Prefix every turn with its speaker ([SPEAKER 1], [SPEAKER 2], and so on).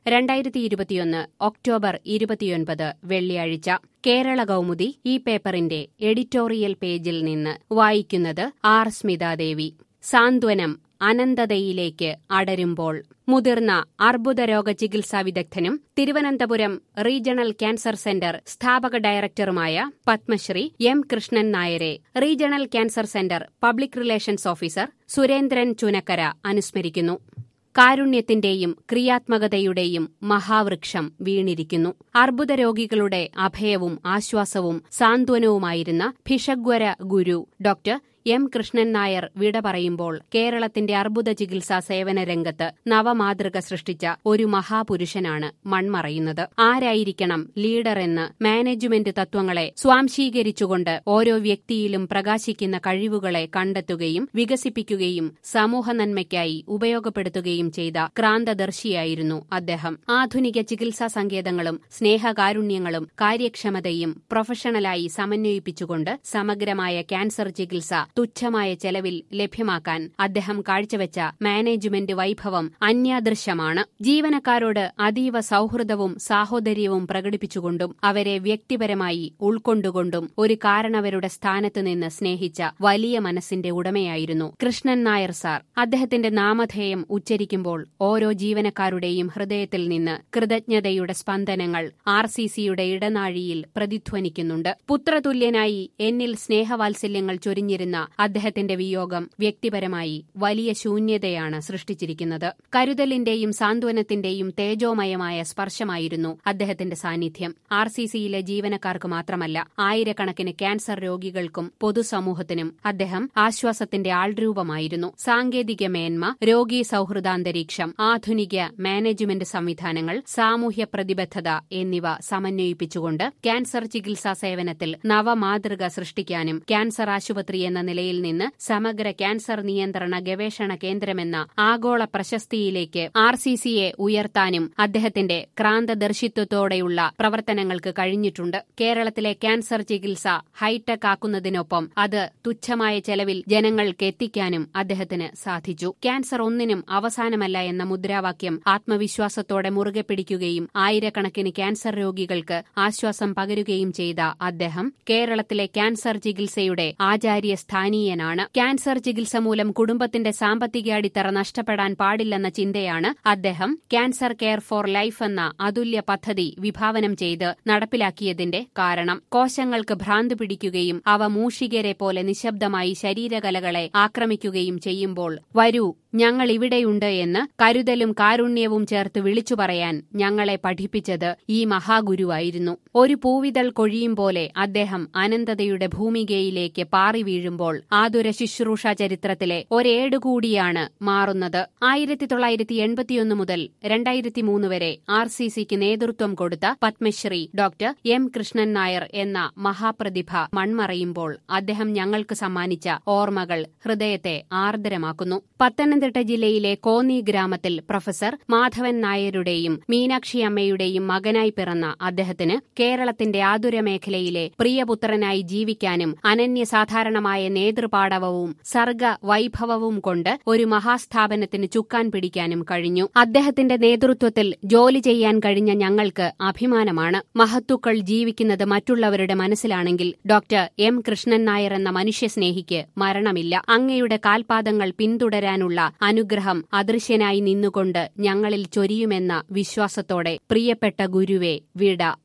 [SPEAKER 1] രണ്ടായിരത്തി ഇരുപത്തിയൊന്ന് ഒക്ടോബർ ഇരുപത്തിയൊൻപത് വെള്ളിയാഴ്ച കേരള കൗമുദി ഈ പേപ്പറിന്റെ എഡിറ്റോറിയൽ പേജിൽ നിന്ന് വായിക്കുന്നത് ആർ സ്മിതാദേവി സാന്ത്വനം അനന്തതയിലേക്ക് അടരുമ്പോൾ മുതിർന്ന അർബുദരോഗ ചികിത്സാ വിദഗ്ധനും തിരുവനന്തപുരം റീജിയണൽ ക്യാൻസർ സെന്റർ സ്ഥാപക ഡയറക്ടറുമായ പത്മശ്രീ എം കൃഷ്ണൻ നായരെ regional cancer centre public relations officer Surendran Chunakkara അനുസ്മരിക്കുന്നു കാരുണ്യത്തിന്റെയും ക്രിയാത്മകതയുടെയും മഹാവൃക്ഷം വീണിരിക്കുന്നു അർബുദ രോഗികളുടെ അഭയവും ആശ്വാസവും സാന്ത്വനവുമായിരുന്ന ഭിഷഗ്വര ഗുരു ഡോക്ടർ എം കൃഷ്ണൻ നായർ വിട പറയുമ്പോൾ കേരളത്തിന്റെ അർബുദ ചികിത്സാ സേവന രംഗത്ത് നവമാതൃക സൃഷ്ടിച്ച ഒരു മഹാപുരുഷനാണ് മൺമറയുന്നത് ആരായിരിക്കണം ലീഡർ എന്ന് മാനേജ്മെന്റ് തത്വങ്ങളെ സ്വാംശീകരിച്ചുകൊണ്ട് ഓരോ വ്യക്തിയിലും പ്രകാശിക്കുന്ന കഴിവുകളെ കണ്ടെത്തുകയും വികസിപ്പിക്കുകയും സമൂഹ നന്മയ്ക്കായി ഉപയോഗപ്പെടുത്തുകയും ചെയ്ത ക്രാന്തദർശിയായിരുന്നു അദ്ദേഹം ആധുനിക ചികിത്സാ സങ്കേതങ്ങളും സ്നേഹകാരുണ്യങ്ങളും കാര്യക്ഷമതയും പ്രൊഫഷണലായി സമന്വയിപ്പിച്ചുകൊണ്ട് സമഗ്രമായ ക്യാൻസർ ചികിത്സ തുച്ഛമായ ചെലവിൽ ലഭ്യമാക്കാൻ അദ്ദേഹം കാഴ്ചവെച്ച മാനേജ്മെന്റ് വൈഭവം അന്യാദൃശ്യമാണ് ജീവനക്കാരോട് അതീവ സൌഹൃദവും സാഹോദര്യവും പ്രകടിപ്പിച്ചുകൊണ്ടും അവരെ വ്യക്തിപരമായി ഉൾക്കൊണ്ടുകൊണ്ടും ഒരു കാരണവരുടെ സ്ഥാനത്ത് നിന്ന് സ്നേഹിച്ച വലിയ മനസ്സിന്റെ ഉടമയായിരുന്നു കൃഷ്ണൻ നായർ സാർ അദ്ദേഹത്തിന്റെ നാമധേയം ഉച്ചരിക്കുമ്പോൾ ഓരോ ജീവനക്കാരുടെയും ഹൃദയത്തിൽ നിന്ന് കൃതജ്ഞതയുടെ സ്പന്ദനങ്ങൾ ആർ സി സിയുടെ ഇടനാഴിയിൽ പ്രതിധ്വനിക്കുന്നുണ്ട് പുത്രതുല്യനായി എന്നിൽ സ്നേഹവാത്സല്യങ്ങൾ ചൊരിഞ്ഞിരുന്ന അദ്ദേഹത്തിന്റെ വിയോഗം വ്യക്തിപരമായി വലിയ ശൂന്യതയാണ് സൃഷ്ടിച്ചിരിക്കുന്നത് കരുതലിന്റെയും സാന്ത്വനത്തിന്റെയും തേജോമയമായ സ്പർശമായിരുന്നു അദ്ദേഹത്തിന്റെ സാന്നിധ്യം ആർ സി സിയിലെ ജീവനക്കാർക്ക് മാത്രമല്ല ആയിരക്കണക്കിന് ക്യാൻസർ രോഗികൾക്കും പൊതുസമൂഹത്തിനും അദ്ദേഹം ആശ്വാസത്തിന്റെ ആൾരൂപമായിരുന്നു സാങ്കേതിക മേന്മ രോഗീ സൌഹൃദാന്തരീക്ഷം ആധുനിക മാനേജ്മെന്റ് സംവിധാനങ്ങൾ സാമൂഹ്യ പ്രതിബദ്ധത എന്നിവ സമന്വയിപ്പിച്ചുകൊണ്ട് ക്യാൻസർ ചികിത്സാ സേവനത്തിൽ നവമാതൃക സൃഷ്ടിക്കാനും ക്യാൻസർ ആശുപത്രി എന്ന നിലയിൽ നിന്ന് സമഗ്ര ക്യാൻസർ നിയന്ത്രണ ഗവേഷണ കേന്ദ്രമെന്ന ആഗോള പ്രശസ്തിയിലേക്ക് ആർ സി സിയെ ഉയർത്താനും അദ്ദേഹത്തിന്റെ ക്രാന്തദർശിത്വത്തോടെയുള്ള പ്രവർത്തനങ്ങൾക്ക് കഴിഞ്ഞിട്ടുണ്ട് കേരളത്തിലെ ക്യാൻസർ ചികിത്സ ഹൈടെക് ആക്കുന്നതിനൊപ്പം അത് തുച്ഛമായ ചെലവിൽ ജനങ്ങൾക്ക് എത്തിക്കാനും അദ്ദേഹത്തിന് സാധിച്ചു ക്യാൻസർ ഒന്നിനും അവസാനമല്ല എന്ന മുദ്രാവാക്യം ആത്മവിശ്വാസത്തോടെ മുറുകെ പിടിക്കുകയും ആയിരക്കണക്കിന് ക്യാൻസർ രോഗികൾക്ക് ആശ്വാസം പകരുകയും ചെയ്ത അദ്ദേഹം കേരളത്തിലെ ക്യാൻസർ ചികിത്സയുടെ ആചാര്യ സ്ഥാനീയനാണ് ക്യാൻസർ ചികിത്സ മൂലം കുടുംബത്തിന്റെ സാമ്പത്തിക അടിത്തറ നഷ്ടപ്പെടാൻ പാടില്ലെന്ന ചിന്തയാണ് അദ്ദേഹം ക്യാൻസർ കെയർ ഫോർ ലൈഫ് എന്ന അതുല്യ പദ്ധതി വിഭാവനം ചെയ്ത് നടപ്പിലാക്കിയതിന്റെ കാരണം കോശങ്ങൾക്ക് ഭ്രാന്ത് പിടിക്കുകയും അവ മൂഷികരെ പോലെ നിശബ്ദമായി ശരീരകലകളെ ആക്രമിക്കുകയും ചെയ്യുമ്പോൾ വരൂ ഞങ്ങൾ ഇവിടെയുണ്ട് എന്ന് കരുതലും കാരുണ്യവും ചേർത്ത് വിളിച്ചു പറയാൻ ഞങ്ങളെ പഠിപ്പിച്ചത് ഈ മഹാഗുരുവായിരുന്നു ഒരു പൂവിതൾ കൊഴിയും പോലെ അദ്ദേഹം അനന്തതയുടെ ഭൂമികയിലേക്ക് പാറി വീഴുമ്പോൾ ആതുര ശുശ്രൂഷ ചരിത്രത്തിലെ ഒരേടുകൂടിയാണ് മാറുന്നത് ആയിരത്തി തൊള്ളായിരത്തി എൺപത്തിയൊന്ന് മുതൽ രണ്ടായിരത്തി മൂന്ന് വരെ ആർ സി സിക്ക് നേതൃത്വം കൊടുത്ത പത്മശ്രീ ഡോക്ടർ എം കൃഷ്ണൻ നായർ എന്ന മഹാപ്രതിഭ മൺമറയുമ്പോൾ അദ്ദേഹം ഞങ്ങൾക്ക് സമ്മാനിച്ച ഓർമ്മകൾ ഹൃദയത്തെ ആർദ്രമാക്കുന്നു പത്തനംതിട്ട ജില്ലയിലെ കോന്നി ഗ്രാമത്തിൽ പ്രൊഫസർ മാധവൻ നായരുടെയും മീനാക്ഷി അമ്മയുടെയും മകനായി പിറന്ന അദ്ദേഹത്തിന് കേരളത്തിന്റെ ആതുര മേഖലയിലെ പ്രിയപുത്രനായി ജീവിക്കാനും അനന്യസാധാരണമായ നേതൃപാടവവും സർഗ വൈഭവവും കൊണ്ട് ഒരു മഹാസ്ഥാപനത്തിന് ചുക്കാൻ പിടിക്കാനും കഴിഞ്ഞു അദ്ദേഹത്തിന്റെ നേതൃത്വത്തിൽ ജോലി ചെയ്യാൻ കഴിഞ്ഞ ഞങ്ങൾക്ക് അഭിമാനമാണ് മഹത്തുക്കൾ ജീവിക്കുന്നത് മറ്റുള്ളവരുടെ മനസ്സിലാണെങ്കിൽ ഡോക്ടർ എം കൃഷ്ണൻ നായർ എന്ന മനുഷ്യസ്നേഹിക്ക് മരണമില്ല അങ്ങയുടെ കാൽപാദങ്ങൾ പിന്തുടരാനുള്ള അനുഗ്രഹം അദൃശ്യനായി നിന്നുകൊണ്ട് ഞങ്ങളിൽ ചൊരിയുമെന്ന വിശ്വാസത്തോടെ പ്രിയപ്പെട്ട ഗുരുവെ വിട